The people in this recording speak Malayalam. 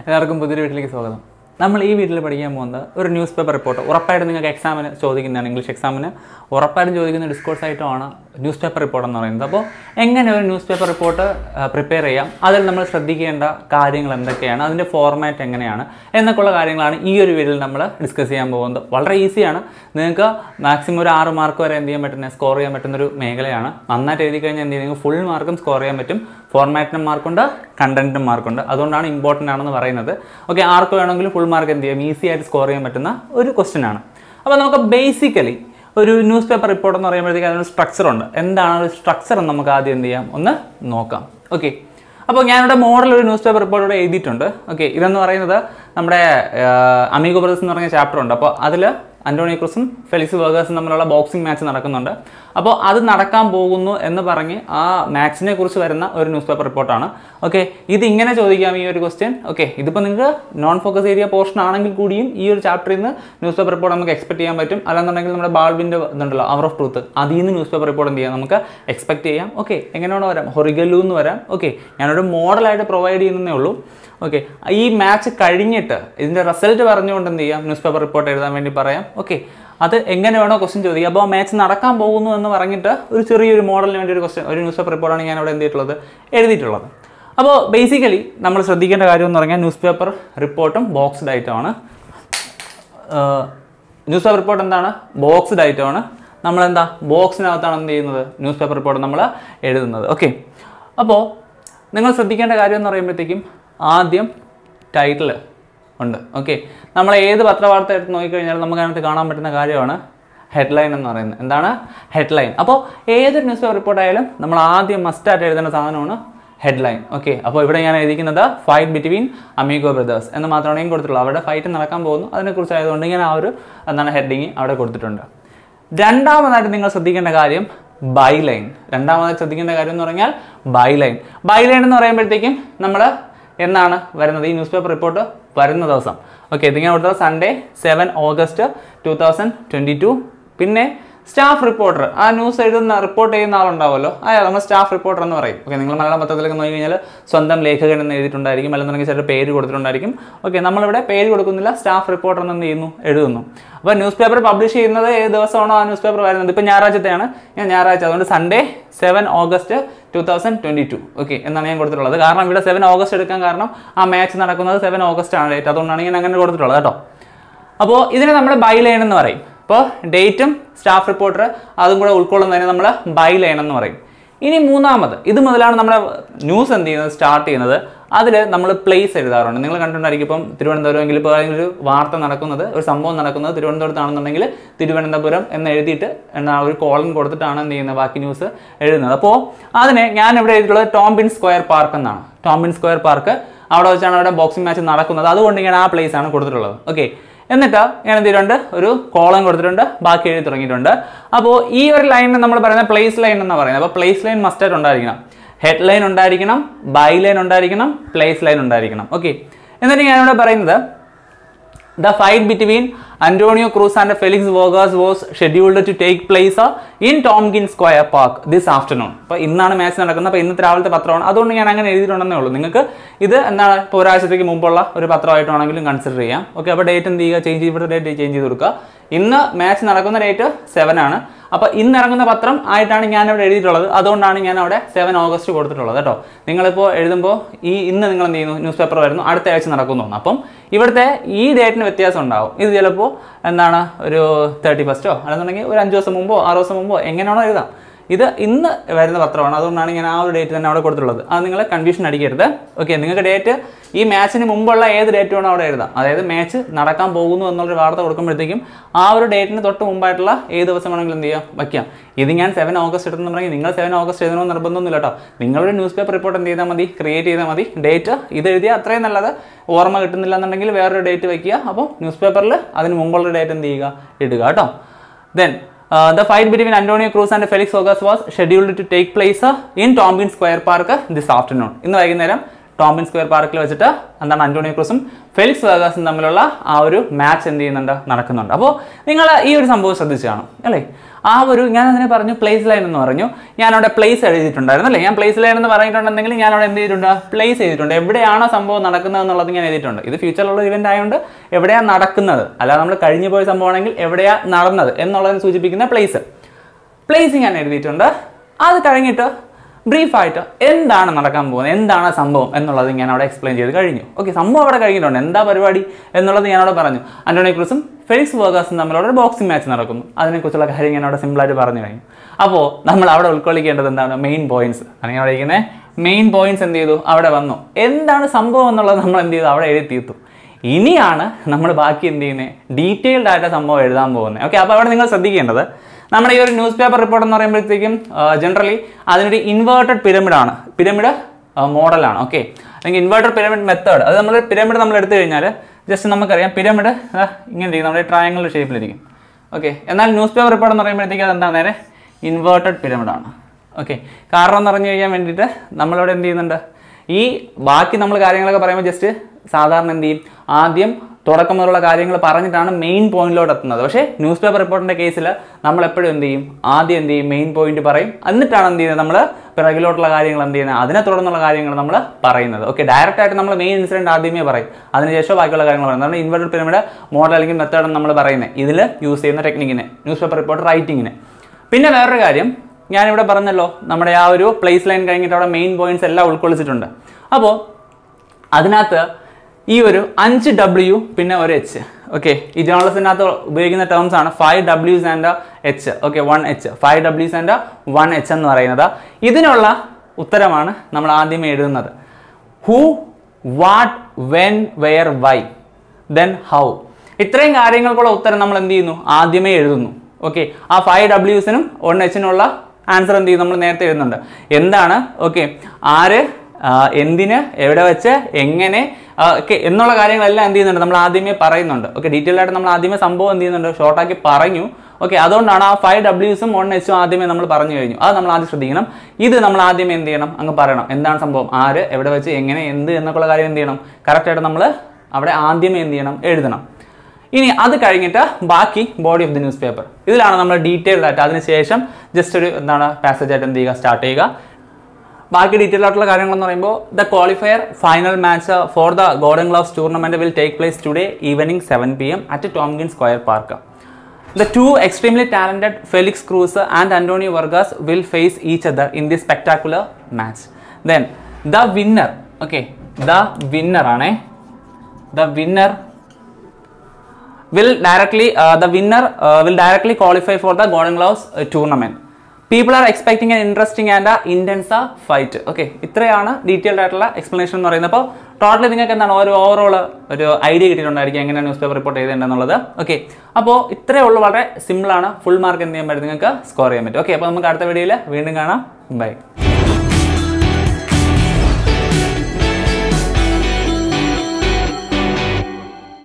എല്ലാവർക്കും പുതിയൊരു വീട്ടിലേക്ക് സ്വാഗതം നമ്മൾ ഈ വീട്ടിൽ പഠിക്കാൻ പോകുന്നത് ഒരു ന്യൂസ് പേപ്പർ റിപ്പോർട്ട് ഉറപ്പായിട്ടും നിങ്ങൾക്ക് എക്സാമിന് ചോദിക്കുന്നതാണ് ഇംഗ്ലീഷ് എക്സാമിന് ഉറപ്പായിട്ടും ചോദിക്കുന്ന ഡിസ്കോഴ്സ് ഐറ്റമാണ് ന്യൂസ് പേപ്പർ റിപ്പോർട്ട് എന്ന് പറയുന്നത് അപ്പോൾ എങ്ങനെ ഒരു ന്യൂസ് പേപ്പർ റിപ്പോർട്ട് പ്രിപ്പയർ ചെയ്യാം അതിൽ നമ്മൾ ശ്രദ്ധിക്കേണ്ട കാര്യങ്ങൾ എന്തൊക്കെയാണ് അതിൻ്റെ ഫോർമാറ്റ് എങ്ങനെയാണ് എന്നൊക്കെയുള്ള കാര്യങ്ങളാണ് ഈ ഒരു വീഡിയോയിൽ നമ്മൾ ഡിസ്കസ് ചെയ്യാൻ പോകുന്നത് വളരെ ഈസിയാണ് നിങ്ങൾക്ക് മാക്സിമം ഒരു ആറ് മാർക്ക് വരെ എന്ത് ചെയ്യാൻ പറ്റുന്ന സ്കോർ ചെയ്യാൻ പറ്റുന്ന ഒരു മേഖലയാണ് നന്നായിട്ട് എഴുതി കഴിഞ്ഞാൽ എന്ത് ചെയ്യും നിങ്ങൾക്ക് ഫുൾ മാർക്കും സ്കോർ ചെയ്യാൻ പറ്റും ഫോർമാറ്റിനും മാർക്കുണ്ട് കണ്ടന്റിനും മാർക്കുണ്ട് അതുകൊണ്ടാണ് ഇമ്പോർട്ടൻ്റ് ആണെന്ന് പറയുന്നത് ഓക്കെ ആർക്ക് വേണമെങ്കിലും ഫുൾ മാർക്ക് എന്ത് ചെയ്യാം ഈസി ആയിട്ട് സ്കോർ ചെയ്യാൻ പറ്റുന്ന ഒരു ക്വസ്റ്റ്യൻ ആണ് അപ്പോൾ നമുക്ക് ബേസിക്കലി ഒരു ന്യൂസ് പേപ്പർ റിപ്പോർട്ട് എന്ന് പറയുമ്പോഴത്തേക്ക് അതിനൊരു സ്ട്രക്ചർ ഉണ്ട് എന്താണ് ഒരു സ്ട്രക്ചർ എന്ന് നമുക്ക് ആദ്യം എന്ത് ചെയ്യാം ഒന്ന് നോക്കാം ഓക്കെ അപ്പോൾ ഞാനിവിടെ മോഡൽ ഒരു ന്യൂസ് പേപ്പർ റിപ്പോർട്ട് ഇവിടെ എഴുതിയിട്ടുണ്ട് ഓക്കെ ഇതെന്ന് പറയുന്നത് നമ്മുടെ അമീഗോ ബ്രദേഴ്സ് എന്ന് പറഞ്ഞ ചാപ്റ്റർ ഉണ്ട് അപ്പോൾ അതിൽ അന്റോണിയോ ക്രൂസും ഫെലിക്സ് വർഗേഴ്സും തമ്മിലുള്ള ബോക്സിംഗ് മാച്ച് നടക്കുന്നുണ്ട് അപ്പോൾ അത് നടക്കാൻ പോകുന്നു എന്ന് പറഞ്ഞ് ആ മാച്ചിനെ കുറിച്ച് വരുന്ന ഒരു ന്യൂസ് പേപ്പർ റിപ്പോർട്ടാണ് ഓക്കെ ഇത് ഇങ്ങനെ ചോദിക്കാം ഈ ഒരു ക്വസ്റ്റ്യൻ ഓക്കെ ഇതിപ്പോൾ നിങ്ങൾക്ക് നോൺ ഫോക്കസ് ഏരിയ പോർഷൻ ആണെങ്കിൽ കൂടിയും ഈ ഒരു ചാപ്റ്ററിൽ നിന്ന് ന്യൂസ് പേപ്പർ റിപ്പോർട്ട് നമുക്ക് എക്സ്പെക്ട് ചെയ്യാൻ പറ്റും അല്ലാന്നുണ്ടെങ്കിൽ നമ്മുടെ ബാൾബിൻ്റെ ഇതുണ്ടല്ലോ അവർ ഓഫ് ട്രൂത്ത് അതിൽ നിന്ന് ന്യൂസ് പേപ്പർ റിപ്പോർട്ട് എന്ത് ചെയ്യാം നമുക്ക് എക്സ്പെക്ട് ചെയ്യാം ഓക്കെ എങ്ങനെയാണോ വരാം ഹൊറിഗല്ലു എന്ന് വരാം ഓക്കെ ഞാനൊരു മോഡലായിട്ട് പ്രൊവൈഡ് ചെയ്യുന്നതേ ഉള്ളൂ ഓക്കെ ഈ മാച്ച് കഴിഞ്ഞിട്ട് ഇതിൻ്റെ റിസൾട്ട് പറഞ്ഞുകൊണ്ട് എന്ത് ചെയ്യാം ന്യൂസ് പേപ്പർ റിപ്പോർട്ട് എഴുതാൻ വേണ്ടി പറയാം ഓക്കെ അത് എങ്ങനെ വേണോ ക്വസ്റ്റ്യൻ ചോദിക്കുക അപ്പോൾ ആ മാച്ച് നടക്കാൻ പോകുന്നു എന്ന് പറഞ്ഞിട്ട് ഒരു ചെറിയൊരു മോഡലിന് വേണ്ടി ഒരു ക്വസ്റ്റ്യൻ ഒരു ന്യൂസ് പേപ്പർ റിപ്പോർട്ടാണ് ഞാൻ അവിടെ എന്ത് ചെയ്തിട്ടുള്ളത് എഴുതിയിട്ടുള്ളത് അപ്പോൾ ബേസിക്കലി നമ്മൾ ശ്രദ്ധിക്കേണ്ട കാര്യം എന്ന് പറഞ്ഞാൽ ന്യൂസ് പേപ്പർ റിപ്പോർട്ടും ബോക്സ്ഡ് ആയിട്ടുമാണ് ന്യൂസ് പേപ്പർ റിപ്പോർട്ട് എന്താണ് ബോക്സ്ഡ് ആയിട്ടുമാണ് നമ്മളെന്താ ബോക്സിനകത്താണ് എന്ത് ചെയ്യുന്നത് ന്യൂസ് പേപ്പർ റിപ്പോർട്ട് നമ്മൾ എഴുതുന്നത് ഓക്കെ അപ്പോൾ നിങ്ങൾ ശ്രദ്ധിക്കേണ്ട കാര്യം എന്ന് പറയുമ്പോഴത്തേക്കും ആദ്യം ടൈറ്റിൽ ഉണ്ട് ഓക്കെ നമ്മൾ ഏത് പത്രവാർത്ത എടുത്ത് നോക്കിക്കഴിഞ്ഞാൽ നമുക്ക് അതിനകത്ത് കാണാൻ പറ്റുന്ന കാര്യമാണ് ഹെഡ്ലൈൻ എന്ന് പറയുന്നത് എന്താണ് ഹെഡ്ലൈൻ അപ്പോൾ ഏതൊരു ന്യൂസ് പേപ്പർ റിപ്പോർട്ട് ആയാലും നമ്മൾ ആദ്യം മസ്റ്റായിട്ട് എഴുതേണ്ട സാധനമാണ് ഹെഡ്ലൈൻ ഓക്കെ അപ്പോൾ ഇവിടെ ഞാൻ എഴുതിക്കുന്നത് ഫൈറ്റ് ബിറ്റ്വീൻ അമീഗോ ബ്രദേഴ്സ് എന്ന് മാത്രമാണ് ഞാൻ കൊടുത്തിട്ടുള്ളൂ അവരുടെ ഫൈറ്റ് നടക്കാൻ പോകുന്നു അതിനെക്കുറിച്ച് ആയതുകൊണ്ട് ഞാൻ ആ ഒരു എന്താണ് ഹെഡിങ് അവിടെ കൊടുത്തിട്ടുണ്ട് രണ്ടാമതായിട്ട് നിങ്ങൾ ശ്രദ്ധിക്കേണ്ട കാര്യം ബൈ ലൈൻ രണ്ടാമതായിട്ട് ശ്രദ്ധിക്കേണ്ട കാര്യം എന്ന് പറഞ്ഞാൽ ബൈ ലൈൻ ബൈ ലൈൻ എന്ന് പറയുമ്പോഴത്തേക്കും നമ്മൾ എന്നാണ് വരുന്നത് ഈ ന്യൂസ് പേപ്പർ റിപ്പോർട്ട് വരുന്ന ദിവസം ഓക്കെ ഇതിങ്ങനെ കൊടുത്തത് Sunday seven August two thousand twenty two പിന്നെ സ്റ്റാഫ് റിപ്പോർട്ടർ ആ ന്യൂസ് എഴുതുന്ന റിപ്പോർട്ട് ചെയ്യുന്ന ആളുണ്ടാവുമല്ലോ അയാൾ നമ്മൾ സ്റ്റാഫ് റിപ്പോർട്ടർ എന്ന് പറയും ഓക്കെ നിങ്ങൾ മലയാളം പത്രത്തിലൊക്കെ നോക്കി കഴിഞ്ഞാൽ സ്വന്തം ലേഖകൻ എന്ന് എഴുതിയിട്ടുണ്ടായിരിക്കും അല്ലെന്നുണ്ടെങ്കിൽ ചില പേര് കൊടുത്തിട്ടുണ്ടായിരിക്കും ഓക്കെ നമ്മളിവിടെ പേര് കൊടുക്കുന്നില്ല സ്റ്റാഫ് റിപ്പോർട്ടർ എന്ന് എന്ത് ചെയ്യുന്നു എഴുതുന്നു അപ്പോൾ ന്യൂസ് പേപ്പർ പബ്ലിഷ് ചെയ്യുന്നത് ഏത് ദിവസമാണോ ആ ന്യൂസ് പേപ്പർ വരുന്നത് ഇപ്പോൾ ഞായറാഴ്ചത്തെയാണ് ഞാൻ ഞായറാഴ്ച അതുകൊണ്ട് Sunday seven August two thousand twenty two okay എന്നാണ് ഞാൻ കൊടുത്തിട്ടുള്ളത് കാരണം ഇവിടെ സെവൻ ഓഗസ്റ്റ് എടുക്കാൻ കാരണം ആ മാച്ച് നടക്കുന്നത് സെവൻ ഓഗസ്റ്റ് ആണ് ഡേറ്റ് അതുകൊണ്ടാണ് ഞാൻ അങ്ങനെ കൊടുത്തിട്ടുള്ളത് കേട്ടോ അപ്പോൾ ഇതിനെ നമ്മൾ ബൈ ലൈൻ എന്ന് പറയും അപ്പോൾ ഡേറ്റും സ്റ്റാഫ് റിപ്പോർട്ടർ അതും കൂടെ ഉൾക്കൊള്ളുന്നതിനെ നമ്മൾ ബൈ ലൈൻ എന്ന് പറയും ഇനി മൂന്നാമത് ഇത് മുതലാണ് നമ്മുടെ ന്യൂസ് എന്ത് ചെയ്യുന്നത് സ്റ്റാർട്ട് ചെയ്യുന്നത് അതിൽ നമ്മൾ പ്ലേസ് എഴുതാറുണ്ട് നിങ്ങൾ കണ്ടിട്ടുണ്ടായിരിക്കും ഇപ്പം തിരുവനന്തപുരമെങ്കിൽ ഇപ്പോൾ ഏതെങ്കിലും ഒരു വാർത്ത നടക്കുന്നത് ഒരു സംഭവം നടക്കുന്നത് തിരുവനന്തപുരത്താണെന്നുണ്ടെങ്കിൽ തിരുവനന്തപുരം എന്ന് എഴുതിയിട്ട് എന്നാ ഒരു കോളൻ കൊടുത്തിട്ടാണ് എന്ത് ചെയ്യുന്നത് ബാക്കി ന്യൂസ് എഴുതുന്നത് അപ്പോൾ അതിനെ ഞാൻ ഇവിടെ എഴുതിയിട്ടുള്ളത് ടോംബിൻ സ്ക്വയർ പാർക്ക് എന്നാണ് ടോംബിൻ സ്ക്വയർ പാർക്ക് അവിടെ വെച്ചാണ് അവിടെ ബോക്സിംഗ് മാച്ച് നടക്കുന്നത് അതുകൊണ്ട് ഞാൻ ആ പ്ലേസ് ആണ് കൊടുത്തിട്ടുള്ളത് ഓക്കെ എന്നിട്ട് ഞാൻ എന്ത് ചെയ്തിട്ടുണ്ട് ഒരു കോളം കൊടുത്തിട്ടുണ്ട് ബാക്കി എഴുതി തുടങ്ങിയിട്ടുണ്ട് അപ്പോൾ ഈ ഒരു ലൈനിന് നമ്മൾ പറയുന്നത് പ്ലേസ് ലൈൻ എന്നാണ് പറയുന്നത് അപ്പോൾ പ്ലേസ് ലൈൻ മസ്റ്റായിട്ട് ഉണ്ടായിരിക്കണം ഹെഡ് ലൈൻ ഉണ്ടായിരിക്കണം ബൈ ലൈൻ ഉണ്ടായിരിക്കണം പ്ലേസ് ലൈൻ ഉണ്ടായിരിക്കണം ഓക്കെ എന്നിട്ട് ഞാനിവിടെ പറയുന്നത് the fight between Antonio Cruz and Felix വോഗേഴ്സ് was scheduled to take place in Tompkins Square Park this afternoon അപ്പോൾ ഇന്നാണ് മാച്ച് നടക്കുന്നത് അപ്പോൾ ഇന്നത്തെ രാവിലത്തെ പത്രമാണ് അതുകൊണ്ട് ഞാൻ അങ്ങനെ എഴുതിയിട്ടുണ്ടെന്നേ ഉള്ളൂ നിങ്ങൾക്ക് ഇത് എന്താണ് ഇപ്പോൾ ഒരാഴ്ചത്തേക്ക് മുമ്പുള്ള ഒരു പത്രമായിട്ടാണെങ്കിലും കൺസിഡർ ചെയ്യാം ഓക്കെ അപ്പോൾ ഡേറ്റ് എന്ത് ചെയ്യുക ചേഞ്ച് ഇവിടെ ഡേറ്റ് ചേഞ്ച് ചെയ്ത് കൊടുക്കുക ഇന്ന് മാച്ച് നടക്കുന്ന ഡേറ്റ് സെവൻ ആണ് അപ്പോൾ ഇന്ന് ഇറങ്ങുന്ന പത്രം ആയിട്ടാണ് ഞാൻ ഇവിടെ എഴുതിയിട്ടുള്ളത് അതുകൊണ്ടാണ് ഞാൻ അവിടെ സെവൻ ഓഗസ്റ്റ് കൊടുത്തിട്ടുള്ളത് കേട്ടോ നിങ്ങളിപ്പോൾ എഴുതുമ്പോൾ ഈ ഇന്ന് നിങ്ങൾ എന്ത് ചെയ്യുന്നു ന്യൂസ് പേപ്പർ വരുന്നു അടുത്ത ആഴ്ച നടക്കുന്നു അപ്പം ഇവിടുത്തെ ഈ ഡേറ്റിന് വ്യത്യാസം ഉണ്ടാവും ഇത് ചിലപ്പോൾ എന്താണ് ഒരു തേർട്ടി ഫസ്റ്റോ അല്ലെന്നുണ്ടെങ്കിൽ ഒരു അഞ്ച് ദിവസം മുമ്പോ ആറ് ദിവസം മുമ്പോ എങ്ങനെയാണോ എഴുതാം ഇത് ഇന്ന് വരുന്ന പത്രമാണ് അതുകൊണ്ടാണ് ഞാൻ ആ ഒരു ഡേറ്റ് തന്നെ അവിടെ കൊടുത്തിട്ടുള്ളത് അത് നിങ്ങൾ കൺഫ്യൂഷൻ അടിക്കരുത് ഓക്കെ നിങ്ങൾക്ക് ഡേറ്റ് ഈ മാച്ചിന് മുമ്പുള്ള ഏത് ഡേറ്റ് വേണോ അവിടെ എഴുതാം അതായത് മാച്ച് നടക്കാൻ പോകുന്നു എന്നുള്ളൊരു വാർത്ത കൊടുക്കുമ്പോഴത്തേക്കും ആ ഒരു ഡേറ്റിന് തൊട്ട് മുമ്പായിട്ടുള്ള ഏത് ദിവസം വേണമെങ്കിലും എന്ത് ചെയ്യാം വയ്ക്കാം ഇത് ഞാൻ സെവൻ ഓഗസ്റ്റ് എടുത്തെന്ന് പറഞ്ഞാൽ നിങ്ങൾ സെവൻ ഓഗസ്റ്റ് എഴുതണമെന്ന് നിർബന്ധമൊന്നുമില്ല കേട്ടോ നിങ്ങളൊരു ന്യൂസ് പേപ്പർ റിപ്പോർട്ട് എന്ത് ചെയ്താൽ മതി ക്രിയേറ്റ് ചെയ്താൽ മതി ഡേറ്റ് ഇത് എഴുതിയാൽ അത്രയും നല്ലത് ഓർമ്മ കിട്ടുന്നില്ല എന്നുണ്ടെങ്കിൽ വേറൊരു ഡേറ്റ് വയ്ക്കുക അപ്പോൾ ന്യൂസ് പേപ്പറിൽ അതിന് മുമ്പുള്ള ഡേറ്റ് എന്ത് ചെയ്യുക ഇടുക കേട്ടോ then the fight between Antonio Cruz and Felix Vargas was scheduled to take place in Tompkins Square Park this afternoon ഇന്ന് വൈകുന്നേരം ടോമിൻ സ്ക്വയർ പാർക്കിൽ വെച്ചിട്ട് എന്താണ് അന്റോണിയോ ക്രൂസും ഫെലിക്സ് വേഗാസും തമ്മിലുള്ള ആ ഒരു മാച്ച് എന്ത് ചെയ്യുന്നുണ്ട് നടക്കുന്നുണ്ട് അപ്പോൾ നിങ്ങൾ ഈ ഒരു സംഭവം ശ്രദ്ധിച്ചു കാണും അല്ലേ ആ ഒരു ഞാൻ അതിനെ പറഞ്ഞു പ്ലേസ് ലൈൻ എന്ന് പറഞ്ഞു ഞാൻ അവിടെ പ്ലേസ് എഴുതിയിട്ടുണ്ടായിരുന്നു അല്ലേ ഞാൻ പ്ലേസ് ലൈൻ എന്ന് പറഞ്ഞിട്ടുണ്ടെങ്കിൽ ഞാൻ അവിടെ എന്ത് ചെയ്തിട്ടുണ്ട് പ്ലേസ് ചെയ്തിട്ടുണ്ട് എവിടെയാണോ സംഭവം നടക്കുന്നത് എന്നുള്ളത് ഞാൻ എഴുതിയിട്ടുണ്ട് ഇത് ഫ്യൂച്ചറിലുള്ള ഇവന്റ് ആയതുകൊണ്ട് എവിടെയാണ് നടക്കുന്നത് അല്ലാതെ നമ്മൾ കഴിഞ്ഞു പോയ സംഭവമാണെങ്കിൽ എവിടെയാണ് നടന്നത് എന്നുള്ളതിനെ സൂചിപ്പിക്കുന്ന പ്ലേസ് പ്ലേസിങ് ഞാൻ എഴുതിയിട്ടുണ്ട് അത് കഴിഞ്ഞിട്ട് ബ്രീഫായിട്ട് എന്താണ് നടക്കാൻ പോകുന്നത് എന്താണ് സംഭവം എന്നുള്ളത് ഞാൻ അവിടെ എക്സ്പ്ലെയിൻ ചെയ്ത് കഴിഞ്ഞു ഓക്കെ സംഭവം അവിടെ കഴിഞ്ഞിട്ടുണ്ട് എന്താ പരിപാടി എന്നുള്ളത് ഞാൻ അവിടെ പറഞ്ഞു ആന്റോണി ക്രൂസും ഫെലിക്സ് വർഗാസും തമ്മിലുള്ള ഒരു ബോക്സിംഗ് മാച്ച് നടക്കുന്നു അതിനെക്കുറിച്ചുള്ള കാര്യം ഞാൻ അവിടെ സിമ്പിളായിട്ട് പറഞ്ഞു കഴിഞ്ഞു അപ്പോൾ നമ്മൾ അവിടെ ഉൾക്കൊള്ളിക്കേണ്ടത് എന്താണ് മെയിൻ പോയിന്റ്സ് അല്ലെങ്കിൽ അവിടെ ഇരിക്കുന്ന മെയിൻ പോയിന്റ്സ് എന്ത് ചെയ്തു അവിടെ വന്നു എന്താണ് സംഭവം എന്നുള്ളത് നമ്മൾ എന്ത് ചെയ്തു അവിടെ എഴുതി തീർത്തു ഇനിയാണ് നമ്മൾ ബാക്കി എന്ത് ചെയ്യുന്നത് ഡീറ്റെയിൽഡ് ആയിട്ട് സംഭവം എഴുതാൻ പോകുന്നത് ഓക്കെ അപ്പോൾ അവിടെ നിങ്ങൾ ശ്രദ്ധിക്കേണ്ടത് നമ്മുടെ ഈ ഒരു ന്യൂസ് പേപ്പർ റിപ്പോർട്ട് എന്ന് പറയുമ്പോഴത്തേക്കും ജനറലി അതിനൊരു ഇൻവേർട്ടഡ് പിരമിഡ് ആണ് പിരമിഡ് മോഡലാണ് ഓക്കെ അല്ലെങ്കിൽ ഇൻവേർട്ടഡ് പിരമിഡ് മെത്തേഡ് അത് നമ്മൾ പിരമിഡ് നമ്മൾ എടുത്തു കഴിഞ്ഞാൽ ജസ്റ്റ് നമുക്കറിയാം പിരമിഡ് ഇങ്ങനെ ഇരിക്കും നമ്മുടെ ട്രയാങ്കിൾ ഷേപ്പിലിരിക്കും ഓക്കെ എന്നാൽ ന്യൂസ് പേപ്പർ റിപ്പോർട്ട് എന്ന് പറയുമ്പോഴത്തേക്കും അതെന്താ നേരെ ഇൻവേർട്ടഡ് പിരമിഡാണ് ഓക്കെ കാരണം എന്ന് പറഞ്ഞു കഴിഞ്ഞാൽ വേണ്ടിയിട്ട് നമ്മളിവിടെ എന്ത് ചെയ്യുന്നുണ്ട് ഈ ബാക്കി നമ്മൾ കാര്യങ്ങളൊക്കെ പറയുമ്പോൾ ജസ്റ്റ് സാധാരണ എന്ത് ചെയ്യും ആദ്യം തുടക്കം മുതലുള്ള കാര്യങ്ങൾ പറഞ്ഞിട്ടാണ് മെയിൻ പോയിന്റിലോട്ട് എത്തുന്നത് പക്ഷേ ന്യൂസ് പേപ്പർ റിപ്പോർട്ടിന്റെ കേസിൽ നമ്മൾ എപ്പോഴും എന്ത് ചെയ്യും ആദ്യം എന്ത് ചെയ്യും മെയിൻ പോയിന്റ് പറയും എന്നിട്ടാണ് എന്ത് ചെയ്യുന്നത് നമ്മൾ പിറകിലോട്ടുള്ള കാര്യങ്ങൾ എന്ത് ചെയ്യുന്നത് അതിനെ തുടർന്നുള്ള കാര്യങ്ങൾ നമ്മൾ പറയുന്നത് ഓക്കെ ഡയറക്റ്റ് ആയിട്ട് നമ്മൾ മെയിൻ ഇൻസിഡന്റ് ആദ്യമേ പറയും അതിനുശേഷം ബാക്കിയുള്ള കാര്യങ്ങൾ പറയുന്നത് നമ്മൾ ഇൻവെർട്ടഡ് പിരമിഡ് മോഡൽ അല്ലെങ്കിൽ മെത്തേഡ് നമ്മൾ പറയുന്നത് ഇതിൽ യൂസ് ചെയ്യുന്ന ടെക്നിക്കിന് ന്യൂസ് പേപ്പർ റിപ്പോർട്ട് റൈറ്റിങ്ങിന് പിന്നെ വേറൊരു കാര്യം ഞാനിവിടെ പറഞ്ഞല്ലോ നമ്മുടെ ആ ഒരു പ്ലേസ് ലൈൻ കഴിഞ്ഞിട്ട് അവിടെ മെയിൻ പോയിന്റ്സ് എല്ലാം ഉൾക്കൊള്ളിച്ചിട്ടുണ്ട് അപ്പോൾ അതിനകത്ത് ഈ ഒരു അഞ്ച് ഡബ്ല്യു പിന്നെ ഒരു എച്ച് ഓക്കെ ഈ ജേർണലിസ്റ്റിനകത്ത് ഉപയോഗിക്കുന്ന ടേംസ് ആണ് five ഡബ്ല്യൂസ് and H okay one H five ഡബ്ല്യൂസ് and one H എന്ന് പറയുന്നത് ഇതിനുള്ള ഉത്തരമാണ് നമ്മൾ ആദ്യമേ എഴുതുന്നത് who what when wear Y then how ഇത്രയും കാര്യങ്ങൾക്കുള്ള ഉത്തരം നമ്മൾ എന്ത് ചെയ്യുന്നു ആദ്യമേ എഴുതുന്നു ഓക്കെ ആ ഫൈവ് ഡബ്ല്യൂസിനും വൺ എച്ചിനുള്ള ആൻസർ എന്ത് ചെയ്യും നമ്മൾ നേരത്തെ എഴുതുന്നുണ്ട് എന്താണ് ഓക്കെ ആര് ആ, എന്തിന് എവിടെ വെച്ച് എങ്ങനെ ഒക്കെ എന്നുള്ള കാര്യങ്ങളെല്ലാം എന്ത് ചെയ്യുന്നുണ്ട് നമ്മൾ ആദ്യമേ പറയുന്നുണ്ട് ഓക്കെ ഡീറ്റെയിൽ ആയിട്ട് നമ്മൾ ആദ്യമേ സംഭവം എന്ത് ചെയ്യുന്നുണ്ട് ഷോർട്ടാക്കി പറഞ്ഞു ഓക്കെ അതുകൊണ്ടാണ് ആ ഫൈവ് ഡബ്ല്യൂസും വൺ എച്ചും ആദ്യമേ നമ്മൾ പറഞ്ഞു കഴിഞ്ഞു അത് നമ്മൾ ആദ്യം ശ്രദ്ധിക്കണം ഇത് നമ്മൾ ആദ്യമേ എന്ത് ചെയ്യണം അങ്ങ് പറയണം എന്താണ് സംഭവം ആര് എവിടെ വെച്ച് എങ്ങനെ എന്ത് എന്നൊക്കെയുള്ള കാര്യം എന്ത് ചെയ്യണം കറക്റ്റായിട്ട് നമ്മൾ അവിടെ ആദ്യമേ എന്ത് ചെയ്യണം എഴുതണം ഇനി അത് കഴിഞ്ഞിട്ട് ബാക്കി body of the newspaper ഇതിലാണ് നമ്മൾ ഡീറ്റെയിൽഡ് ആയിട്ട് അതിനുശേഷം ജസ്റ്റ് ഒരു എന്താണ് പാസേജ് ആയിട്ട് എന്ത് ചെയ്യുക സ്റ്റാർട്ട് ചെയ്യുക ബാക്കി ഡീറ്റെയിൽ ആയിട്ടുള്ള കാര്യങ്ങൾ എന്ന് പറയുമ്പോൾ the qualifier final match for the Golden Gloves tournament will take place today evening seven P M at Tompkins Square Park The two extremely talented Felix Cruz and Antonio Vargas will face each other in this spectacular match. Then the winner, okay, the winner ആണ് the winner will directly uh, the winner uh, will directly qualify for the Golden Gloves uh, tournament. People are expecting an interesting and intense fight okay ഇത്രയാണ് ഡീറ്റെയിൽഡ് ആയിട്ടുള്ള എക്സ്പ്ലനേഷൻ എന്ന് പറയുന്നത് അപ്പോൾ ടോട്ടലി നിങ്ങൾക്ക് എന്താണ് ഒരു ഓവറോൾ ഒരു ഐഡിയ കിട്ടിയിട്ടുണ്ടായിരിക്കും എങ്ങനെ ന്യൂസ് പേപ്പർ റിപ്പോർട്ട് ചെയ്തേണ്ടതെന്നുള്ളത് ഓക്കെ അപ്പോൾ ഇത്രയേ ഉള്ളൂ വളരെ സിമ്പിളാണ് ഫുൾ മാർക്ക് എന്ത് ചെയ്യാൻ പറ്റും നിങ്ങൾക്ക് സ്കോർ ചെയ്യാൻ പറ്റും ഓക്കെ അപ്പോൾ നമുക്ക് അടുത്ത വീഡിയോയിൽ വീണ്ടും കാണാം ബൈ